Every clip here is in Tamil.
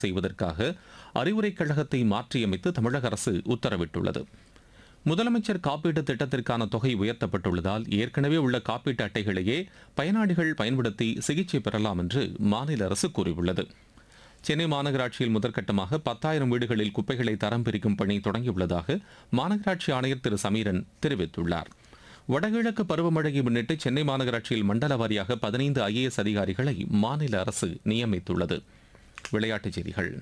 செய்வதற்காக அறிவுரைக் கழகத்தை மாற்றியமைத்து தமிழக அரசு உத்தரவிட்டுள்ளது முதலமைச்சர் காப்பீட்டு திட்டத்திற்கான தொகை உயர்த்தப்பட்டுள்ளதால் ஏற்கனவே உள்ள காப்பீட்டு அட்டைகளையே பயனாளிகள் பயன்படுத்தி சிகிச்சை பெறலாம் என்று மாநில அரசு கூறியுள்ளது சென்னை மாநகராட்சியில் முதற்கட்டமாக பத்தாயிரம் வீடுகளில் குப்பைகளை தரம் பிரிக்கும் பணி தொடங்கியுள்ளதாக மாநகராட்சி ஆணையர் திரு சமீரன் தெரிவித்துள்ளார் வடகிழக்கு பருவமழையை முன்னிட்டு சென்னை மாநகராட்சியில் மண்டல வாரியாக பதினைந்து ஐஏஎஸ் அதிகாரிகளை மாநில அரசு நியமித்துள்ளது விளையாட்டுச் செய்திகள்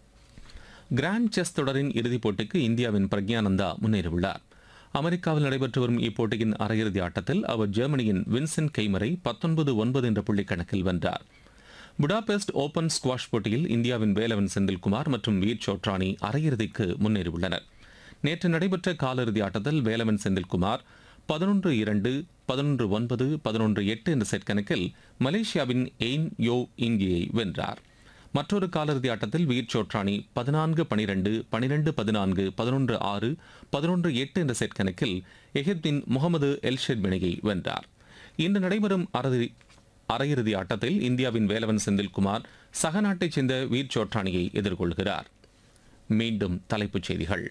கிராண்ட் செஸ் தொடரின் இறுதிப் போட்டிக்கு இந்தியாவின் பிரக்யானந்தா முன்னேறியுள்ளார் அமெரிக்காவில் நடைபெற்று வரும் இப்போட்டியின் அரையிறுதி ஆட்டத்தில் அவர் ஜெர்மனியின் வின்சென்ட் கெய்மரை பத்தொன்பது ஒன்பது என்ற புள்ளி கணக்கில் வென்றார் புடாபெஸ்ட் ஓபன் ஸ்குவாஷ் போட்டியில் இந்தியாவின் வேலவன் செந்தில்குமார் மற்றும் வீர் சோட்ரானி அரையிறுதிக்கு முன்னேறியுள்ளனர் நேற்று நடைபெற்ற காலிறுதி ஆட்டத்தில் வேலவன் செந்தில்குமார் பதினொன்று இரண்டு பதினொன்று ஒன்பது பதினொன்று எட்டு என்ற செட் கணக்கில் மலேசியாவின் எயின் யோ இங்கியை வென்றார் மற்றொரு காலிறுதி ஆட்டத்தில் வீர் சோட்ரானி பதினான்கு பனிரெண்டு பனிரெண்டு பதினான்கு பதினொன்று ஆறு பதினொன்று எட்டு என்ற செட் கணக்கில் எகிப்தின் முகமது எல்ஷெட் இணையை வென்றார் இன்று நடைபெறும் அறுதி அரையிறுதி ஆட்டத்தில் இந்தியாவின் வேலவன் செந்தில்குமார் சக நாட்டைச் சேர்ந்த வீர் சோட்ரானியை எதிர்கொள்கிறார் மீண்டும் தலைப்புச் செய்திகள்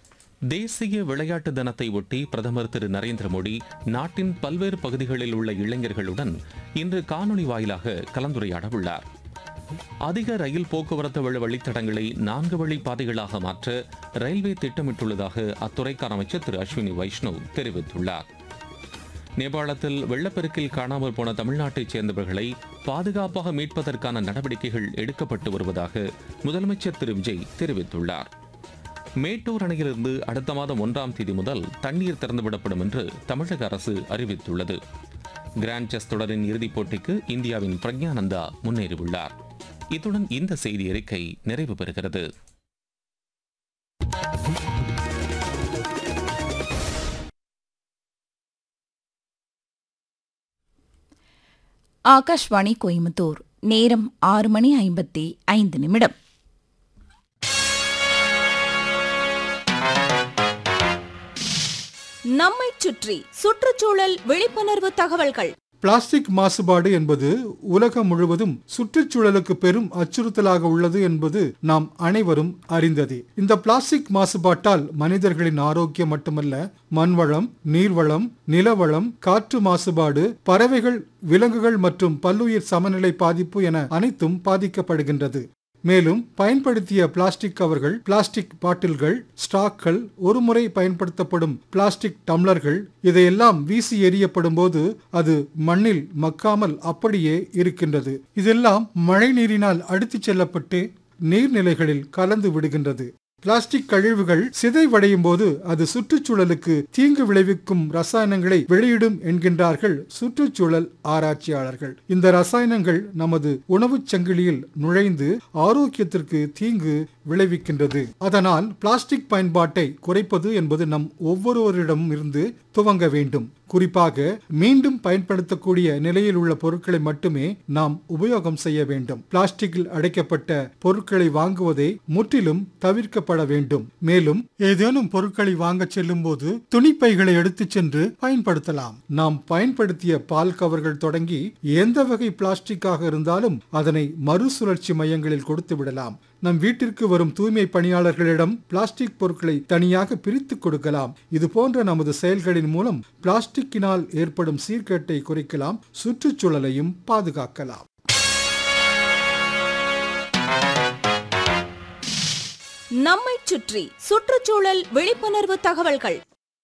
தேசிய விளையாட்டு தினத்தை ஒட்டி பிரதமர் திரு நரேந்திர மோடி நாட்டின் பல்வேறு பகுதிகளில் உள்ள இளைஞர்களுடன் இன்று காணொலி வாயிலாக கலந்துரையாட உள்ளார் அதிக ரயில் போக்குவரத்து வழி வழித்தடங்களை நான்கு வழி பாதைகளாக மாற்ற ரயில்வே திட்டமிட்டுள்ளதாக அத்துறைக்கான அமைச்சர் திரு அஸ்வினி வைஷ்ணவ் தெரிவித்துள்ளார் நேபாளத்தில் வெள்ளப்பெருக்கில் காணாமல் போன தமிழ்நாட்டைச் சேர்ந்தவர்களை பாதுகாப்பாக மீட்பதற்கான நடவடிக்கைகள் எடுக்கப்பட்டு வருவதாக முதலமைச்சர் திரு விஜய் தெரிவித்துள்ளார் மேட்டூர் அணையிலிருந்து அடுத்த மாதம் ஒன்றாம் தேதி முதல் தண்ணீர் திறந்துவிடப்படும் என்று தமிழக அரசு அறிவித்துள்ளது கிராண்ட் செஸ் தொடரின் இறுதிப் போட்டிக்கு இந்தியாவின் பிரக்ஞானந்தா முன்னேறியுள்ளார் இத்துடன் இந்த செய்தி அறிக்கை நிறைவு பெறுகிறது ஆகாஷ்வாணி கோயம்புத்தூர் நேரம் ஆறு மணி ஐம்பத்தி ஐந்து நிமிடம் நம்மைச் சுற்றி சுற்றுச்சூழல் விழிப்புணர்வு தகவல்கள் பிளாஸ்டிக் மாசுபாடு என்பது உலகம் முழுவதும் சுற்றுச்சூழலுக்கு பெரும் அச்சுறுத்தலாக உள்ளது என்பது நாம் அனைவரும் அறிந்ததே இந்த பிளாஸ்டிக் மாசுபாட்டால் மனிதர்களின் ஆரோக்கியம் மட்டுமல்ல மண்வளம் நீர்வளம் நிலவளம் காற்று மாசுபாடு பறவைகள் விலங்குகள் மற்றும் பல்லுயிர் சமநிலை பாதிப்பு என அனைத்தும் பாதிக்கப்படுகின்றது மேலும் பயன்படுத்திய பிளாஸ்டிக் கவர்கள் பிளாஸ்டிக் பாட்டில்கள் ஸ்டாக்கள் ஒருமுறை பயன்படுத்தப்படும் பிளாஸ்டிக் டம்ளர்கள் இதையெல்லாம் வீசி எறியப்படும் போது அது மண்ணில் மக்காமல் அப்படியே இருக்கின்றது இதெல்லாம் மழை நீரினால் அடித்துச் செல்லப்பட்டு நீர்நிலைகளில் கலந்து விடுகின்றது பிளாஸ்டிக் கழிவுகள் சிதைவடையும் போது அது சுற்றுச்சூழலுக்கு தீங்கு விளைவிக்கும் ரசாயனங்களை வெளியிடும் என்கின்றார்கள் சுற்றுச்சூழல் ஆராய்ச்சியாளர்கள் இந்த ரசாயனங்கள் நமது உணவுச் சங்கிலியில் நுழைந்து ஆரோக்கியத்திற்கு தீங்கு விளைவிக்கின்றது அதனால் பிளாஸ்டிக் பயன்பாட்டை குறைப்பது என்பது நம் ஒவ்வொருவரிடமும் இருந்து துவங்க வேண்டும் குறிப்பாக மீண்டும் பயன்படுத்தக்கூடிய நிலையில் உள்ள பொருட்களை மட்டுமே நாம் உபயோகம் செய்ய வேண்டும் பிளாஸ்டிக்கில் அடைக்கப்பட்ட பொருட்களை வாங்குவதை முற்றிலும் தவிர்க்கப்பட வேண்டும் மேலும் ஏதேனும் பொருட்களை வாங்க செல்லும் போது துணிப்பைகளை எடுத்துச் சென்று பயன்படுத்தலாம் நாம் பயன்படுத்திய பால் கவர்கள் தொடங்கி எந்த வகை பிளாஸ்டிக்காக இருந்தாலும் அதனை மறுசுழற்சி மையங்களில் கொடுத்து விடலாம் நம் வீட்டிற்கு வரும் தூய்மை பணியாளர்களிடம் பிளாஸ்டிக் பொருட்களை தனியாக பிரித்து கொடுக்கலாம் இது போன்ற நமது செயல்களின் மூலம் பிளாஸ்டிக்கினால் ஏற்படும் சீர்கேட்டை குறைக்கலாம் சுற்றுச்சூழலையும் பாதுகாக்கலாம் நம்மைச் சுற்றி சுற்றுச்சூழல் விழிப்புணர்வு தகவல்கள்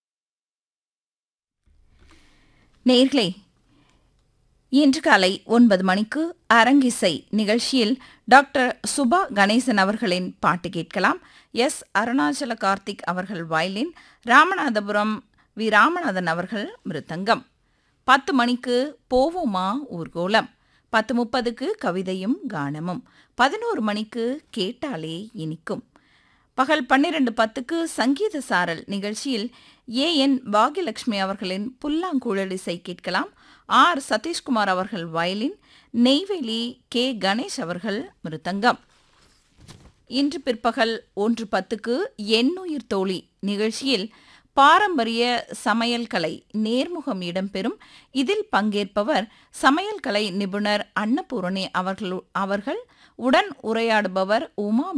நேர்களே இன்று காலை ஒன்பது மணிக்கு அரங்கிசை நிகழ்ச்சியில் டாக்டர் சுபா கணேசன் அவர்களின் பாட்டு கேட்கலாம் எஸ் அருணாச்சல கார்த்திக் அவர்கள் வயலின் ராமநாதபுரம் வி ராமநாதன் அவர்கள் மிருதங்கம் பத்து மணிக்கு போவோமா ஊர்கோலம் பத்து முப்பதுக்கு கவிதையும் கானமும் பதினோரு மணிக்கு கேட்டாலே இனிக்கும் பகல் பன்னிரண்டு பத்துக்கு சங்கீத சாரல் நிகழ்ச்சியில் ஏ என் பாகியலட்சுமி அவர்களின் புல்லாங்குழல் இசை கேட்கலாம் ஆர் சதீஷ்குமார் அவர்கள் வயலின் நெய்வேலி கே கணேஷ் அவர்கள் மிருதங்கம் இன்று பிற்பகல் ஒன்று பத்துக்கு எண்ணுயிர் தோழி நிகழ்ச்சியில் பாரம்பரிய சமையல் கலை நேர்முகம் இடம்பெறும் இதில் பங்கேற்பவர் சமையல் கலை நிபுணர் அன்னபூரணி அவர்கள் அவர்கள் உடன் உரையாடுபவர் உமா